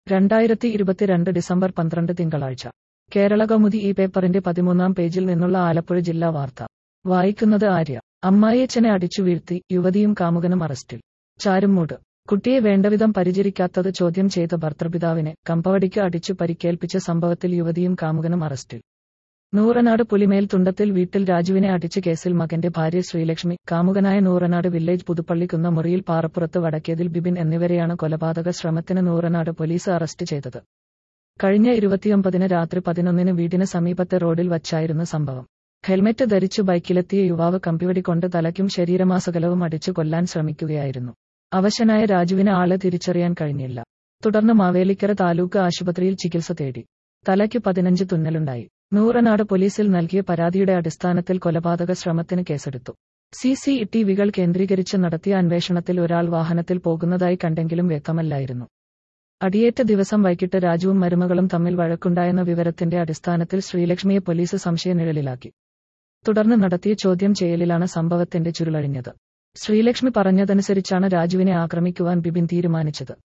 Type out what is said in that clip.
രണ്ടായിരത്തി ഇരുപത്തിരണ്ട് ഡിസംബർ പന്ത്രണ്ട് തിങ്കളാഴ്ച കേരള കൗമുദി ഈ പേപ്പറിന്റെ പതിമൂന്നാം പേജിൽ നിന്നുള്ള ആലപ്പുഴ ജില്ലാ വാർത്ത വായിക്കുന്നത് ആര്യ അമ്മായിയച്ഛനെ അടിച്ചു വീഴ്ത്തി യുവതിയും കാമുകനും അറസ്റ്റിൽ ചാരുമൂട് കുട്ടിയെ വേണ്ടവിധം പരിചരിക്കാത്തത് ചോദ്യം ചെയ്ത ഭർത്തൃപിതാവിനെ കമ്പവടിക്ക് അടിച്ചു പരിക്കേൽപ്പിച്ച സംഭവത്തിൽ യുവതിയും കാമുകനും അറസ്റ്റിൽ നൂറനാട് പുലിമേൽ തുണ്ടത്തിൽ വീട്ടിൽ രാജുവിനെ അടിച്ച കേസിൽ മകന്റെ ഭാര്യ ശ്രീലക്ഷ്മി കാമുകനായ നൂറനാട് വില്ലേജ് പുതുപ്പള്ളിക്കുന്ന മുറിയിൽ പാറപ്പുറത്ത് വടക്കേതിൽ ബിബിൻ എന്നിവരെയാണ് കൊലപാതക ശ്രമത്തിന് നൂറനാട് പോലീസ് അറസ്റ്റ് ചെയ്തത് കഴിഞ്ഞ ഇരുപത്തിയൊമ്പതിന് രാത്രി പതിനൊന്നിന് വീടിന് സമീപത്തെ റോഡിൽ വച്ചായിരുന്നു സംഭവം ഹെൽമെറ്റ് ധരിച്ചു ബൈക്കിലെത്തിയ യുവാവ് കമ്പിവടി കൊണ്ട് തലയ്ക്കും ശരീരമാസകലവും അടിച്ചു കൊല്ലാൻ ശ്രമിക്കുകയായിരുന്നു അവശനായ രാജുവിന് ആളെ തിരിച്ചറിയാൻ കഴിഞ്ഞില്ല തുടർന്ന് മാവേലിക്കര താലൂക്ക് ആശുപത്രിയിൽ ചികിത്സ തേടി തലയ്ക്ക് പതിനഞ്ച് തുന്നലുണ്ടായി നൂറനാട് പോലീസിൽ നൽകിയ പരാതിയുടെ അടിസ്ഥാനത്തിൽ കൊലപാതക ശ്രമത്തിന് കേസെടുത്തു സി സി ടിവികൾ കേന്ദ്രീകരിച്ച് നടത്തിയ അന്വേഷണത്തിൽ ഒരാൾ വാഹനത്തിൽ പോകുന്നതായി കണ്ടെങ്കിലും വ്യക്തമല്ലായിരുന്നു അടിയേറ്റ ദിവസം വൈകിട്ട് രാജുവും മരുമകളും തമ്മിൽ വഴക്കുണ്ടായെന്ന വിവരത്തിന്റെ അടിസ്ഥാനത്തിൽ ശ്രീലക്ഷ്മിയെ പോലീസ് സംശയനിഴലിലാക്കി തുടർന്ന് നടത്തിയ ചോദ്യം ചെയ്യലിലാണ് സംഭവത്തിന്റെ ചുരുളഴിഞ്ഞത് ശ്രീലക്ഷ്മി പറഞ്ഞതനുസരിച്ചാണ് രാജുവിനെ ആക്രമിക്കുവാൻ ബിബിൻ തീരുമാനിച്ചത്